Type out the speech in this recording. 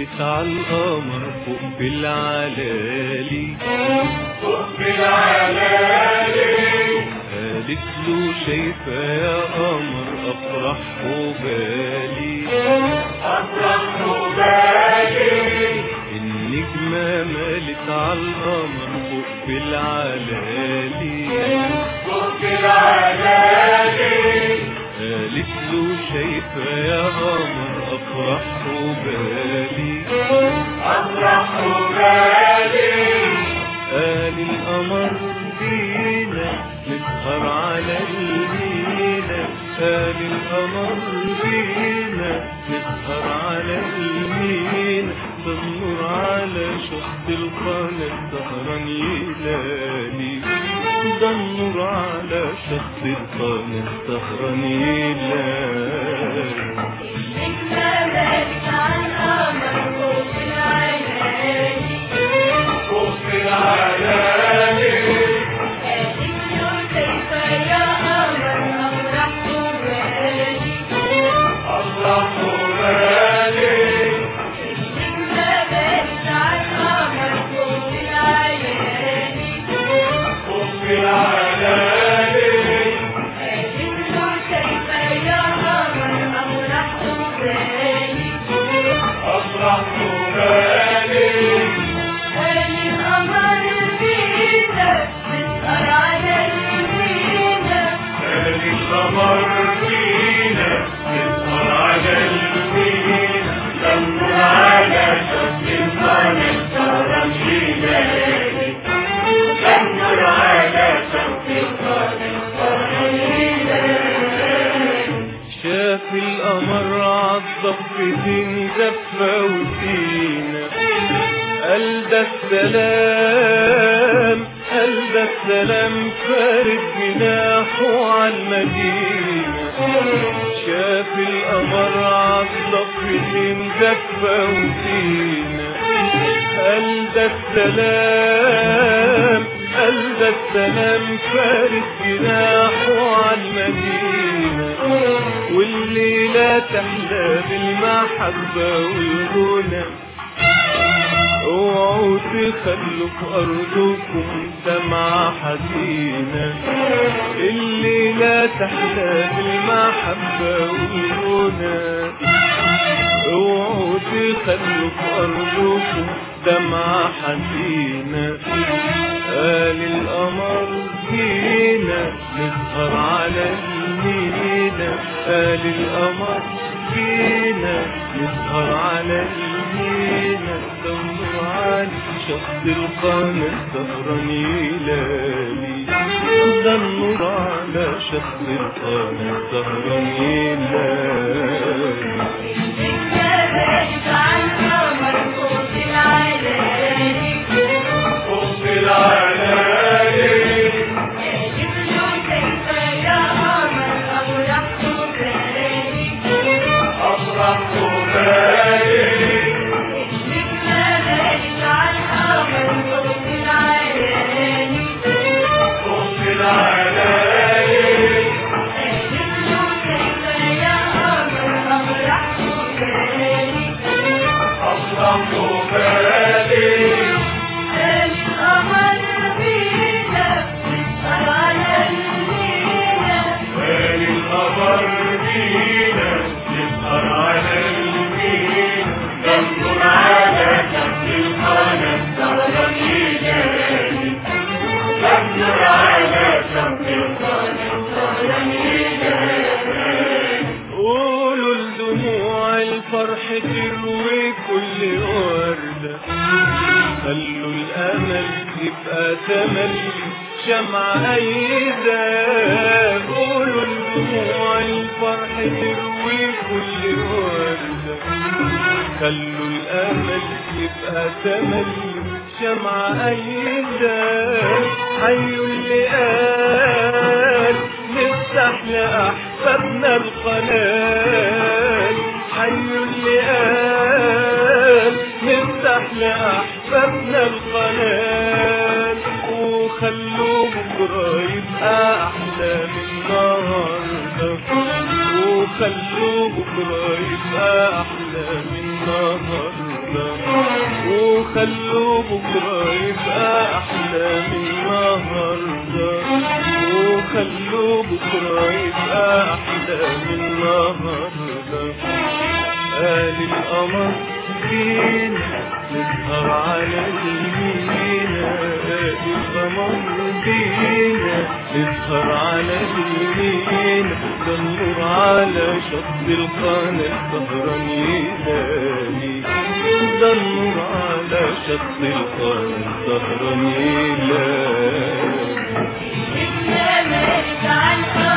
قالت عالقمر فوق بالعلالي فوق بالعلالي قالت له شايفة يا قمر أفرح وبالي أفرح بالي النجمة مالت عالقمر فوق بالعلالي فوق بالعلالي قالت له شايفة يا قمر أفرح وبالي أفرح بالي قال القمر بينا نسهر على المينا قال القمر بينا نسهر على المينا ده النور على شط القناة سهران يلالي ده النور على شط القناة سهران يلالي فوق بالعلالي أفرح بالي فوق بالعلالي أفرح بالي هذه القمر فينا نسهر على المينا دمر على شط القمر سهران يلالي دمر على شط القمر سهران يلالي شاف القمر عالضفتين زفة وسينا قال ده السلام قال ده السلام فارد جناحه عالمدينة شاف القمر عالضفتين زفة وسينا قال ده السلام قال ده السلام فارد جناحه عالمدينة والليلة تحلى بالمحبة والغنى اوعوا تخلوا في ارضكم دمعة حزينة الليلة تحلى بالمحبة والغنى اوعوا تخلوا في ارضكم دمعة حزينة قال القمر فينا نسهر على المينا قال القمر فينا نسهر على المينا دور على شط القناة سهران يلالي ده النور على شط القناة سهران يلالي فوق بالعلالي أفرح بالي فوق بالعلالي أفرح بالي وين الخبر بينا نسهر على المينا دمر على شط القناة سهران يلالي دمر على شط القناة سهران يلالي قولوا لدموع الفرح تروي كل وردة خلوا الأمل يبقى تملي شمعة أيدة قولوا لدموع الفرح تروي كل وردة خلوا الأمل يبقى تملي شمعة أيدة حيوا اللي قال نفتح لأحبابنا القناة حيوا اللي قال نفتح لأحبابنا القناة وخلوا بكرة يبقى أحلى من النهاردة وخلوا بكرة يبقى أحلى من النهاردة النهاردة وخلوا بكرة يبقى أحلى من النهاردة وخلوا بكرة يبقى أحلى من النهاردة قال القمر فينا نسهر على المينا قال القمر فينا نسهر على المينا ده النور على شط القناة سهران يلالي ده النور على شط القناة سهران يلالي الجمال عن